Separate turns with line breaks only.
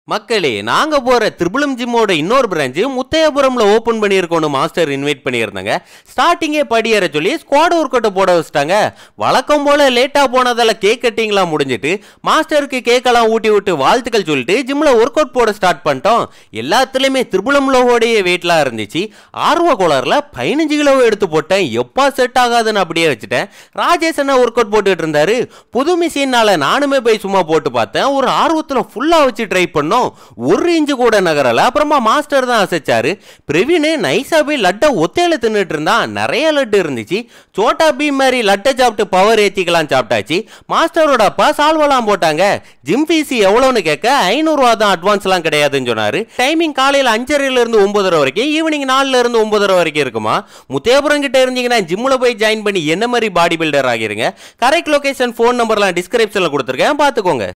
மக்களே நாங்க போற திரிபுலம் ஜிம்மோட இன்னொரு பிரான்ச் முத்தையபுரம்ல ஓபன் பண்ணியிருக்கோன்னு மாஸ்டர் இன்வைட் பண்ணியிருந்தாங்க ஸ்டார்டிங்கே படியேற சொல்லி ஸ்குவாட் ஒர்க் அவுட் போட வச்சிட்டாங்க வழக்கம் போல லேட்டா போனதால கேக் கட்டிங்லாம் முடிஞ்சிட்டு மாஸ்டருக்கு கேக்கெல்லாம் ஊட்டி விட்டு வாழ்த்துக்கள் சொல்லிட்டு ஜிம்ல ஒர்க் அவுட் போட ஸ்டார்ட் பண்ணிட்டோம் எல்லாத்துலயுமே திரிபுலம் லோகோடைய வெயிட்லாம் இருந்துச்சு ஆர்வ கோளாறுல பதினஞ்சு கிலோ எடுத்து போட்டேன் எப்பா செட் ஆகாதுன்னு அப்படியே வச்சுட்டேன் ராஜேஷ் அண்ணா ஒர்க் அவுட் போட்டுட்டு இருந்தாரு புது மிஷினால நானுமே போய் சும்மா போட்டு பார்த்தேன் ஒரு ஆர்வத்துல ஃபுல்லா வச்சு ட்ரை பண்ணோம் ஒரு இன்ச்சு கூட நகரல அப்புறமா மாஸ்டர் தான் அசைச்சாரு பிரவீன் நைஸா போய் லட்டை ஒத்தையில தின்னுட்டு இருந்தான் நிறைய லட்டு இருந்துச்சு சோட்டா பீம் மாதிரி லட்டை சாப்பிட்டு பவர் ஏத்திக்கலாம் சாப்பிட்டாச்சு மாஸ்டரோட அப்பா சால்வெல்லாம் போட்டாங்க ஜிம் ஃபீஸ் எவ்வளோன்னு கேட்க ஐநூறுரூவா தான் அட்வான்ஸ்லாம் கிடையாதுன்னு சொன்னாரு டைமிங் காலையில் அஞ்சரைல இருந்து ஒன்பதரை வரைக்கும் ஈவினிங் நாலுல இருந்து ஒன்பதரை வரைக்கும் இருக்குமா முத்தேபுரம் கிட்ட இருந்தீங்கன்னா ஜிம்ல போய் ஜாயின் பண்ணி என்ன மாதிரி பாடி பில்டர் ஆகிருங்க கரெக்ட் லொகேஷன் ஃபோன் நம்பர்லாம் டிஸ்கிரிப்ஷனில் கொடுத்துருக்கேன் பார்த்துக்கோங்க